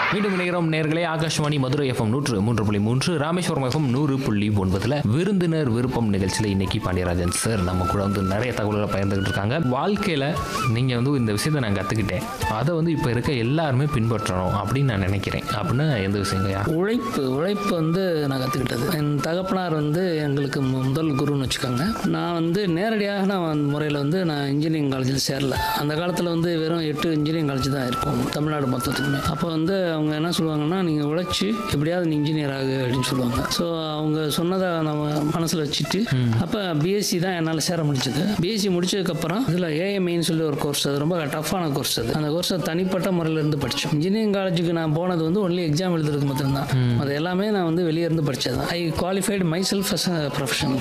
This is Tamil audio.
மீண்டும் இணைகிறோம் நேர்களே ஆகாஷ்வாணி மதுரை எஃப்எம் நூற்று மூன்று புள்ளி மூன்று ராமேஸ்வரம் எஃப்எம் நூறு புள்ளி ஒன்பதுல விருந்தினர் விருப்பம் நிகழ்ச்சியில் இன்னைக்கு பாண்டியராஜன் சார் நம்ம கூட வந்து நிறைய தகவல்களை பகிர்ந்துகிட்டு இருக்காங்க வாழ்க்கையில நீங்க வந்து இந்த விஷயத்தை நான் கத்துக்கிட்டேன் அதை வந்து இப்போ இருக்க எல்லாருமே பின்பற்றணும் அப்படின்னு நான் நினைக்கிறேன் அப்படின்னா எந்த விஷயங்கய்யா உழைப்பு உழைப்பு வந்து நான் கற்றுக்கிட்டது என் தகப்பனார் வந்து எங்களுக்கு மு- முதல் குருன்னு வச்சுக்கோங்க நான் வந்து நேரடியாக நான் முறையில் வந்து நான் இன்ஜினியரிங் காலேஜில் சேரல அந்த காலத்தில் வந்து வெறும் எட்டு இன்ஜினியரிங் காலேஜ் தான் இருக்கும் தமிழ்நாடு மொத்தத்துக்குமே அப்போ வந்து அவங்க என்ன சொல்லுவாங்கன்னா நீங்கள் உழைச்சி எப்படியாவது நீ இன்ஜினியர் ஆகு அப்படின்னு சொல்லுவாங்க ஸோ அவங்க சொன்னதை நம்ம மனசில் வச்சுட்டு அப்போ பிஎஸ்சி தான் என்னால் சேர முடிச்சது பிஎஸ்சி முடிச்சதுக்கப்புறம் இதில் ஏஎம்ஐன்னு சொல்லி ஒரு கோர்ஸ் அது ரொம்ப டஃப்பான கோர்ஸ் அது அந்த கோர்ஸை தனிப்பட்ட முறையில் இருந்து படித்தோம் இன்ஜினியரிங் காலேஜுக்கு நான் போனது வந்து ஒன்லி எக்ஸாம் எழுதுறதுக்கு மட்டும்தான் அது எல்லாமே நான் வந்து வெளியே இருந்து படித்தது I qualified myself as professional